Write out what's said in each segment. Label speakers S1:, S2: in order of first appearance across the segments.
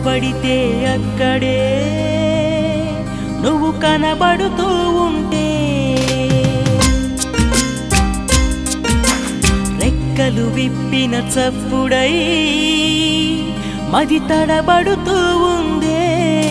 S1: ఎక్కడబడితే అక్కడే నువ్వు కనబడుతూ ఉంటే రెక్కలు విప్పిన చప్పుడై మది తడబడుతూ ఉందే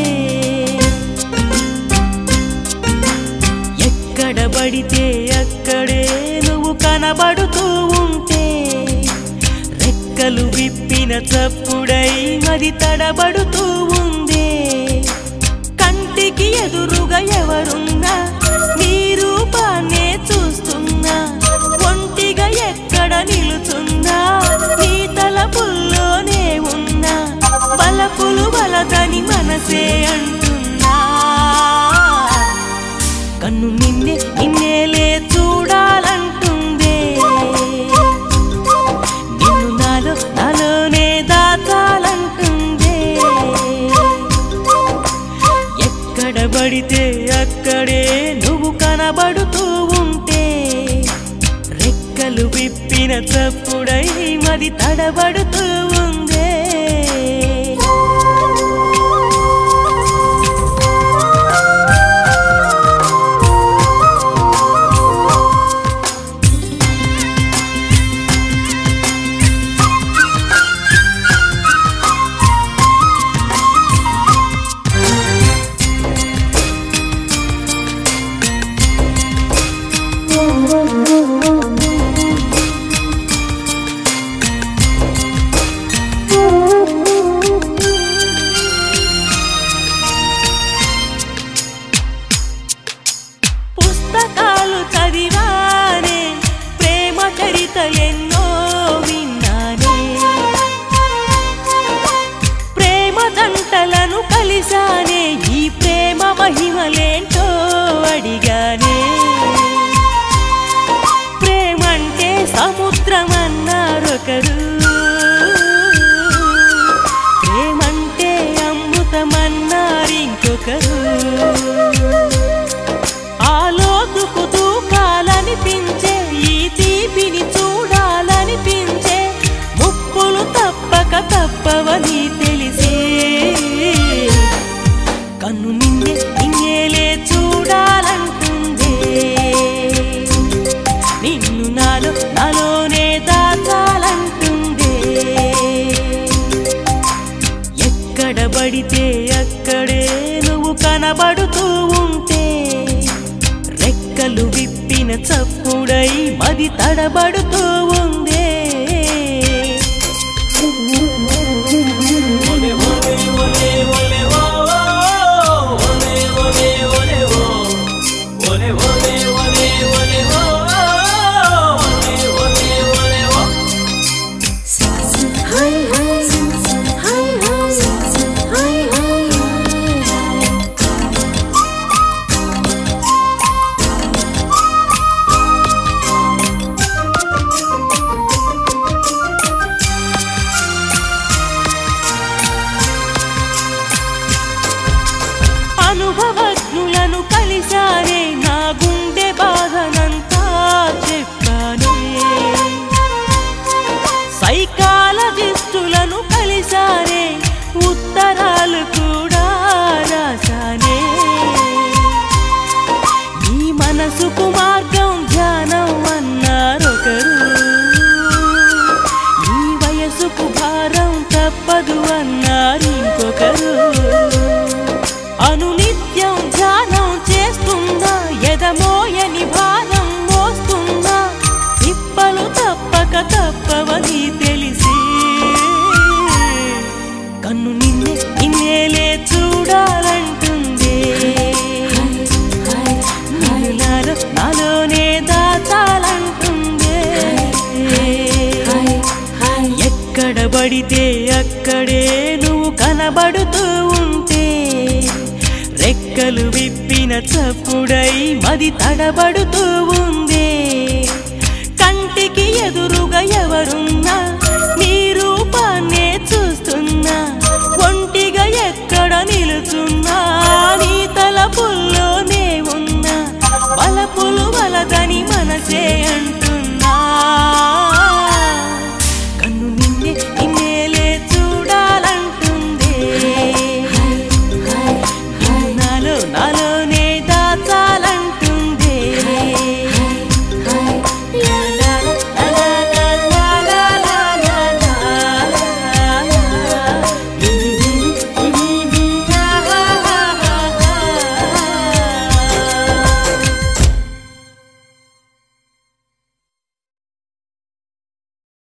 S1: ఎక్కడబడితే అక్కడే నువ్వు కనబడుతూ ఉంటే రెక్కలు విప్పిన చప్పుడై మది తడబడుతూ ఉందే కంటికి ఎదురుగా ఎవరున్నా నీ రూపాన్నే చూస్తున్నా ఒంటిగా ఎక్కడ నిలుచున్నా నీ తలపుల్లోనే ఉన్నా బలపులు బలదని మనసే అంటున్నా కన్ను నిన్నే నిన్నేలే చూడాలంటుందే నిన్ను నాలో నాలోనే దాచాలంటుందే ఎక్కడ పడితే అక్కడే నువ్వు కనబడుతూ ఉంటే రెక్కలు విప్పిన చప్పుడై మది తడబడుతూ ఉందే పుస్తకాలు చదివానే ప్రేమ చరిత ఎన్నో విన్నానే ప్రేమ జంటలను కలిసానే ఈ ప్రేమ మహిమలేంటో అడిగానే ప్రేమంటే సముద్రం అన్నారొకరు ప్రేమంటే అమృతమన్నారు ఇంకొకరు ఆలోతుకు దూకాలనిపించే ఈ తీపిని చూడాలనిపించే ముప్పులు తప్పక తప్పవని తెలిసే కన్ను నిన్నే నిన్నేలే చూడాలంటుందే నిన్ను నాలో నాలోనే దాచాలంటుందే ఎక్కడ పడితే అక్కడే నువ్వు కనబడుతూ ఉంటే రెక్కలు విప్పిన చప్పుడై మది తడబడుతూ ఉందే
S2: Hi hi hi hi hi hi
S1: అనుభవజ్ఞులను కలిశానే నా గుండె బాధనంతా చెప్పానే సైకాలజిస్టులను కలిశానే ఉత్తరాలు కూడా రాశానే ఈ మనసుకు మార్గం ధ్యానం అన్నారొకరు ఈ వయసుకు భారం తప్పదు అన్నారు ఇంకొకరు అనునిత్యం ధ్యానం చేస్తున్నా ఎదమోయని భారం మోస్తున్నా తిప్పలు తప్పక తప్పవని తెలిసి కన్ను నిన్నే నిన్నేలే చూడాలంటుందే నిన్ను నాలో నాలోనే దాచాలంటుందే ఎక్కడ పడితే అక్కడే నువ్వు కనబడుతూ ఉంటే రెక్కలు విప్పిన చప్పుడై మది తడబడుతూ ఉందే కంటికి ఎదురుగా ఎవరున్నా నీ రూపాన్నే చూస్తున్నా ఒంటిగా ఎక్కడ నిలుచున్నా నీ తలపుల్లోనే ఉన్నా బలపులు వలదని మనసే అంట